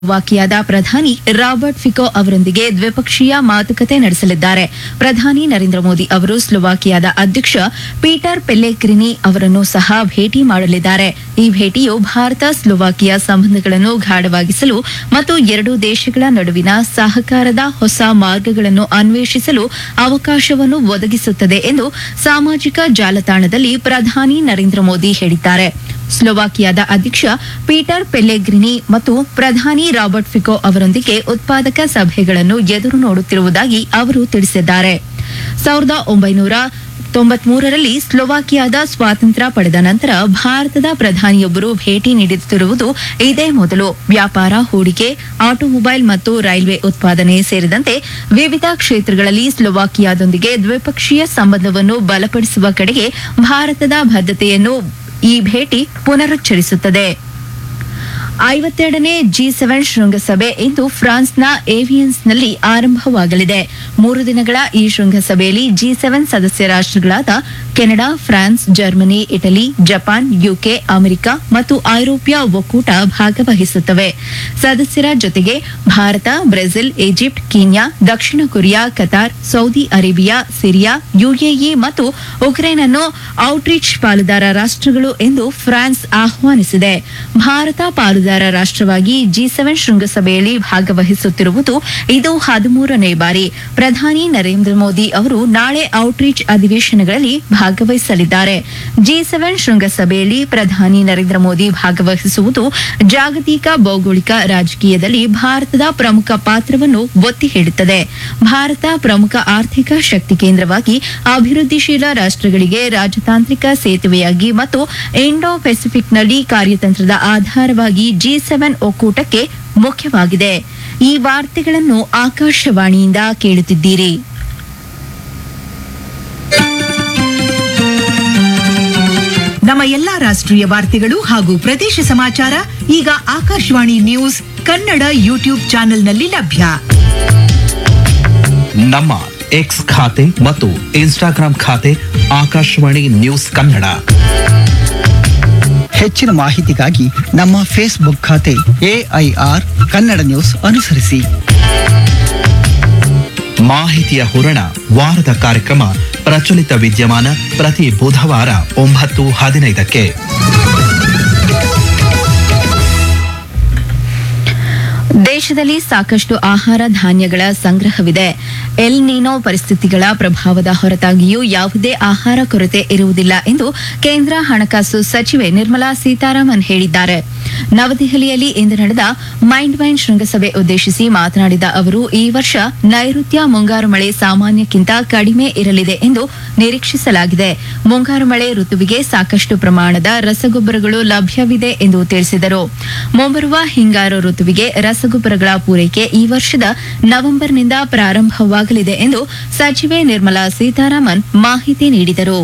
ಸ್ಲೋವಾಕಿಯಾದ ಪ್ರಧಾನಿ ರಾಬರ್ಟ್ ಫಿಕೋ ಅವರೊಂದಿಗೆ ದ್ವಿಪಕ್ಷೀಯ ಮಾತುಕತೆ ನಡೆಸಲಿದ್ದಾರೆ ಪ್ರಧಾನಿ ನರೇಂದ್ರ ಮೋದಿ ಅವರು ಸ್ಲೋವಾಕಿಯಾದ ಅಧ್ಯಕ್ಷ ಪೀಟರ್ ಪೆಲ್ಲೆಗ್ರಿನಿ ಅವರನ್ನು ಸಹ ಭೇಟಿ ಮಾಡಲಿದ್ದಾರೆ ಈ ಭೇಟಿಯು ಭಾರತ ಸ್ಲೋವಾಕಿಯಾ ಸಂಬಂಧಗಳನ್ನು ಗಾಢವಾಗಿಸಲು ಮತ್ತು ಎರಡೂ ದೇಶಗಳ ನಡುವಿನ ಸಹಕಾರದ ಹೊಸ ಮಾರ್ಗಗಳನ್ನು ಅನ್ವೇಷಿಸಲು ಅವಕಾಶವನ್ನು ಒದಗಿಸುತ್ತದೆ ಎಂದು ಸಾಮಾಜಿಕ ಜಾಲತಾಣದಲ್ಲಿ ಪ್ರಧಾನಿ ನರೇಂದ್ರ ಮೋದಿ ಹೇಳಿದ್ದಾರೆ ಸ್ಲೋವಾಕಿಯಾದ ಅಧ್ಯಕ್ಷ ಪೀಟರ್ ಪೆಲ್ಲೆಗ್ರಿನಿ ಮತ್ತು ಪ್ರಧಾನಿ ರಾಬರ್ಟ್ ಫಿಕೋ ಅವರೊಂದಿಗೆ ಉತ್ಪಾದಕ ಸಭೆಗಳನ್ನು ಎದುರು ನೋಡುತ್ತಿರುವುದಾಗಿ ಅವರು ತಿಳಿಸಿದ್ದಾರೆ ಸಾವಿರದ ಒಂಬೈನೂರ ತೊಂಬತ್ಮೂರರಲ್ಲಿ ಸ್ಲೋವಾಕಿಯಾದ ಸ್ವಾತಂತ್ರ್ಯ ಪಡೆದ ನಂತರ ಭಾರತದ ಪ್ರಧಾನಿಯೊಬ್ಬರು ಭೇಟಿ ನೀಡುತ್ತಿರುವುದು ಇದೇ ಮೊದಲು ವ್ಯಾಪಾರ ಹೂಡಿಕೆ ಆಟೋಮೊಬೈಲ್ ಮತ್ತು ರೈಲ್ವೆ ಉತ್ಪಾದನೆ ಸೇರಿದಂತೆ ವಿವಿಧ ಕ್ಷೇತ್ರಗಳಲ್ಲಿ ಸ್ಲೋವಾಕಿಯಾದೊಂದಿಗೆ ದ್ವಿಪಕ್ಷೀಯ ಸಂಬಂಧವನ್ನು ಬಲಪಡಿಸುವ ಕಡೆಗೆ ಭಾರತದ ಬದ್ಧತೆಯನ್ನು ಈ ಭೇಟಿ ಪುನರುಚ್ಚರಿಸುತ್ತದೆ ಐವತ್ತೆರಡನೇ ಜಿ ಸೆವೆನ್ ಶೃಂಗಸಭೆ ಇಂದು ಫ್ರಾನ್ಸ್ನ ಏವಿಯನ್ಸ್ನಲ್ಲಿ ಆರಂಭವಾಗಲಿದೆ ಮೂರು ದಿನಗಳ ಈ ಶೃಂಗಸಭೆಯಲ್ಲಿ ಜಿ ಸೆವೆನ್ ಸದಸ್ಯ ರಾಷ್ಟ್ರಗಳಾದ Canada France Germany Italy Japan UK America ಮತ್ತು ಐರೋಪ್ಯ ಒಕ್ಕೂಟ ಭಾಗವಹಿಸುತ್ತವೆ ಸದಸ್ಯರ ಜೊತೆಗೆ ಭಾರತ ಬ್ರೆಜಿಲ್ ಈಜಿಪ್ಟ್ ಕೀನ್ಯಾ ದಕ್ಷಿಣ Korea Qatar Saudi Arabia Syria UAE ಮತ್ತು ಉಕ್ರೇನ್ ಅನ್ನು ಔಟ್ರೀಚ್ ಪಾಲುದಾರ ರಾಷ್ಟ್ರಗಳು ಎಂದು ಫ್ರಾನ್ಸ್ ಆಹ್ವಾನಿಸಿದೆ ಭಾರತ ಪಾಲುದಾರ ರಾಷ್ಟ್ರವಾಗಿ ಜಿ ಸೆವೆನ್ ಶೃಂಗಸಭೆಯಲ್ಲಿ ಭಾಗವಹಿಸುತ್ತಿರುವುದು ಇದು ಹದಿಮೂರನೇ ಬಾರಿ ಪ್ರಧಾನಿ ನರೇಂದ್ರ ಮೋದಿ ಅವರು ನಾಳೆ ಔಟ್ರೀಚ್ ಅಧಿವೇಶನಗಳಲ್ಲಿ ಭಾಗವಹಿಸಲಿದ್ದಾರೆ ಜಿ ಸೆವೆನ್ ಶೃಂಗಸಭೆಯಲ್ಲಿ ಪ್ರಧಾನಿ ನರೇಂದ್ರ ಮೋದಿ ಭಾಗವಹಿಸುವುದು ಜಾಗತಿಕ ಭೌಗೋಳಿಕ ರಾಜಕೀಯದಲ್ಲಿ ಭಾರತದ ಪ್ರಮುಖ ಪಾತ್ರವನ್ನು ಒತ್ತಿ ಹೇಳುತ್ತದೆ ಭಾರತ ಪ್ರಮುಖ ಆರ್ಥಿಕ ಶಕ್ತಿ ಕೇಂದ್ರವಾಗಿ ಅಭಿವೃದ್ಧಿಶೀಲ ರಾಷ್ಟ್ರಗಳಿಗೆ ರಾಜತಾಂತ್ರಿಕ ಸೇತುವೆಯಾಗಿ ಮತ್ತು ಇಂಡೋ ಪೆಸಿಫಿಕ್ನಲ್ಲಿ ಕಾರ್ಯತಂತ್ರದ ಆಧಾರವಾಗಿ ಜಿ ಸೆವೆನ್ ಒಕ್ಕೂಟಕ್ಕೆ ಮುಖ್ಯವಾಗಿದೆ ಈ ವಾರ್ತೆಗಳನ್ನು ಆಕಾಶವಾಣಿಯಿಂದ ಕೇಳುತ್ತಿದ್ದೀರಿ ನಮ್ಮ ಎಲ್ಲಾ ರಾಷ್ಟ್ರೀಯ ವಾರ್ತೆಗಳು ಹಾಗೂ ಪ್ರದೇಶ ಸಮಾಚಾರ ಈಗ ಆಕಾಶವಾಣಿ ನ್ಯೂಸ್ ಕನ್ನಡ ಯೂಟ್ಯೂಬ್ ಚಾನೆಲ್ನಲ್ಲಿ ಲಭ್ಯ ನಮ್ಮ ಎಕ್ಸ್ ಖಾತೆ ಮತ್ತು ಇನ್ಸ್ಟಾಗ್ರಾಂ ಖಾತೆ ಆಕಾಶವಾಣಿ ನ್ಯೂಸ್ ಕನ್ನಡ ಹೆಚ್ಚಿನ ಮಾಹಿತಿಗಾಗಿ ನಮ್ಮ ಫೇಸ್ಬುಕ್ ಖಾತೆ ಎಐಆರ್ ಕನ್ನಡ ನ್ಯೂಸ್ ಅನುಸರಿಸಿ ಮಾಹಿತಿಯ ಹೂರಣ ವಾರದ ಕಾರ್ಯಕ್ರಮ ಪ್ರಚಲಿತ ವಿದ್ಯಮಾನ ಪ್ರತಿ ಬುಧವಾರ ಒಂಬತ್ತು ಹದಿನೈದಕ್ಕೆ ದೇಶದಲ್ಲಿ ಸಾಕಷ್ಟು ಆಹಾರ ಧಾನ್ಯಗಳ ಸಂಗ್ರಹವಿದೆ ಎಲ್ ನೀನೋ ಪರಿಸ್ಥಿತಿಗಳ ಪ್ರಭಾವದ ಹೊರತಾಗಿಯೂ ಯಾವುದೇ ಆಹಾರ ಕೊರತೆ ಇರುವುದಿಲ್ಲ ಎಂದು ಕೇಂದ್ರ ಹಣಕಾಸು ಸಚಿವೆ ನಿರ್ಮಲಾ ಸೀತಾರಾಮನ್ ಹೇಳಿದ್ದಾರೆ ನವದೆಹಲಿಯಲ್ಲಿ ಇಂದು ನಡೆದ ಮೈಂಡ್ ವೈನ್ ಶೃಂಗಸಭೆ ಉದ್ದೇಶಿಸಿ ಮಾತನಾಡಿದ ಅವರು ಈ ವರ್ಷ ನೈಋತ್ಯ ಮುಂಗಾರು ಮಳೆ ಸಾಮಾನ್ಯಕ್ಕಿಂತ ಕಡಿಮೆ ಇರಲಿದೆ ಎಂದು ನಿರೀಕ್ಷಿಸಲಾಗಿದೆ ಮುಂಗಾರು ಮಳೆ ಋತುವಿಗೆ ಸಾಕಷ್ಟು ಪ್ರಮಾಣದ ರಸಗೊಬ್ಬರಗಳು ಲಭ್ಯವಿದೆ ಎಂದು ತಿಳಿಸಿದರು ಮುಂಬರುವ ಹಿಂಗಾರು ಋತುವಿಗೆ ರಸಗೊಬ್ಬರಗಳ ಪೂರೈಕೆ ಈ ವರ್ಷದ ನವೆಂಬರ್ನಿಂದ ಪ್ರಾರಂಭವಾಗಲಿದೆ ಎಂದು ಸಚಿವೆ ನಿರ್ಮಲಾ ಸೀತಾರಾಮನ್ ಮಾಹಿತಿ ನೀಡಿದರು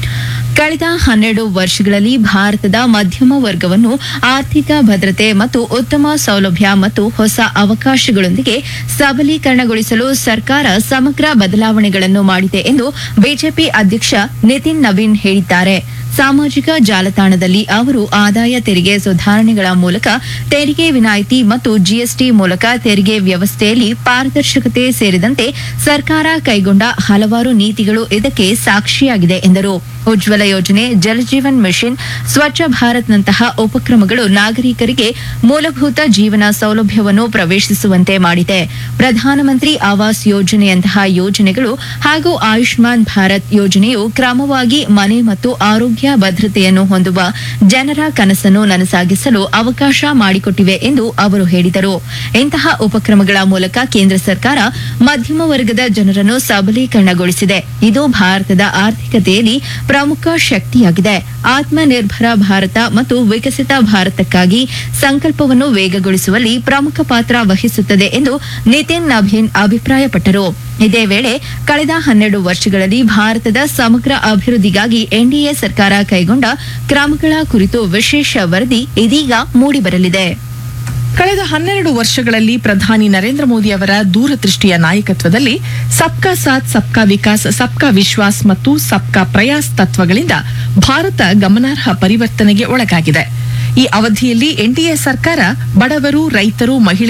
ಕಳೆದ ಹನ್ನೆರಡು ವರ್ಷಗಳಲ್ಲಿ ಭಾರತದ ಮಧ್ಯಮ ವರ್ಗವನ್ನು ಆರ್ಥಿಕ ಭದ್ರತೆ ಮತ್ತು ಉತ್ತಮ ಸೌಲಭ್ಯ ಮತ್ತು ಹೊಸ ಅವಕಾಶಗಳೊಂದಿಗೆ ಸಬಲೀಕರಣಗೊಳಿಸಲು ಸರ್ಕಾರ ಸಮಗ್ರ ಬದಲಾವಣೆಗಳನ್ನು ಮಾಡಿದೆ ಎಂದು ಬಿಜೆಪಿ ಅಧ್ಯಕ್ಷ ನಿತಿನ್ ನವೀನ್ ಹೇಳಿದ್ದಾರೆ ಸಾಮಾಜಿಕ ಜಾಲತಾಣದಲ್ಲಿ ಅವರು ಆದಾಯ ತೆರಿಗೆ ಸುಧಾರಣೆಗಳ ಮೂಲಕ ತೆರಿಗೆ ವಿನಾಯಿತಿ ಮತ್ತು ಜಿಎಸ್ಟಿ ಮೂಲಕ ತೆರಿಗೆ ವ್ಯವಸ್ಥೆಯಲ್ಲಿ ಪಾರದರ್ಶಕತೆ ಸೇರಿದಂತೆ ಸರ್ಕಾರ ಕೈಗೊಂಡ ಹಲವಾರು ನೀತಿಗಳು ಇದಕ್ಕೆ ಸಾಕ್ಷಿಯಾಗಿದೆ ಎಂದರು ಉಜ್ವಲ ಯೋಜನೆ ಜಲಜೀವನ್ ಮಿಷನ್ ಸ್ವಚ್ಛ ಭಾರತ್ನಂತಹ ಉಪಕ್ರಮಗಳು ನಾಗರಿಕರಿಗೆ ಮೂಲಭೂತ ಜೀವನ ಸೌಲಭ್ಯವನ್ನು ಪ್ರವೇಶಿಸುವಂತೆ ಮಾಡಿದೆ ಪ್ರಧಾನಮಂತ್ರಿ ಆವಾಸ್ ಯೋಜನೆಯಂತಹ ಯೋಜನೆಗಳು ಹಾಗೂ ಆಯುಷ್ಮಾನ್ ಭಾರತ್ ಯೋಜನೆಯು ಕ್ರಮವಾಗಿ ಮನೆ ಮತ್ತು ಆರೋಗ್ಯ ಭದ್ರತೆಯನ್ನು ಹೊಂದುವ ಜನರ ಕನಸನ್ನು ನನಸಾಗಿಸಲು ಅವಕಾಶ ಮಾಡಿಕೊಟ್ಟಿವೆ ಎಂದು ಅವರು ಹೇಳಿದರು ಇಂತಹ ಉಪಕ್ರಮಗಳ ಮೂಲಕ ಕೇಂದ್ರ ಸರ್ಕಾರ ಮಧ್ಯಮ ವರ್ಗದ ಜನರನ್ನು ಸಬಲೀಕರಣಗೊಳಿಸಿದೆ ಇದು ಭಾರತದ ಆರ್ಥಿಕತೆಯಲ್ಲಿ ಪ್ರಮುಖ ಶಕ್ತಿಯಾಗಿದೆ ಆತ್ಮನಿರ್ಭರ ಭಾರತ ಮತ್ತು ವಿಕಸಿತ ಭಾರತಕ್ಕಾಗಿ ಸಂಕಲ್ಪವನ್ನು ವೇಗಗೊಳಿಸುವಲ್ಲಿ ಪ್ರಮುಖ ಪಾತ್ರ ವಹಿಸುತ್ತದೆ ಎಂದು ನಿತಿನ್ ನಭೀನ್ ಅಭಿಪ್ರಾಯಪಟ್ಟರು ಇದೇ ವೇಳೆ ಕಳೆದ ಹನ್ನೆರಡು ವರ್ಷಗಳಲ್ಲಿ ಭಾರತದ ಸಮಗ್ರ ಅಭಿವೃದ್ಧಿಗಾಗಿ ಎನ್ಡಿಎ ಸರ್ಕಾರ ಕೈಗೊಂಡ ಕ್ರಮಗಳ ಕುರಿತು ವಿಶೇಷ ವರದಿ ಇದೀಗ ಮೂಡಿಬರಲಿದೆ ಕಳೆದ ಹನ್ನೆರಡು ವರ್ಷಗಳಲ್ಲಿ ಪ್ರಧಾನಿ ನರೇಂದ್ರ ಮೋದಿ ಅವರ ದೂರದೃಷ್ಟಿಯ ನಾಯಕತ್ವದಲ್ಲಿ ಸಬ್ಕಾ ಸಾಥ್ ಸಬ್ಕಾ ವಿಕಾಸ್ ಸಬ್ಕಾ ವಿಶ್ವಾಸ್ ಮತ್ತು ಸಬ್ಕಾ ಪ್ರಯಾಸ್ ತತ್ವಗಳಿಂದ ಭಾರತ ಗಮನಾರ್ಹ ಪರಿವರ್ತನೆಗೆ ಒಳಗಾಗಿದೆ ಈ ಅವಧಿಯಲ್ಲಿ ಎನ್ಡಿಎ ಸರ್ಕಾರ ಬಡವರು ರೈತರು ಮಹಿಳೆ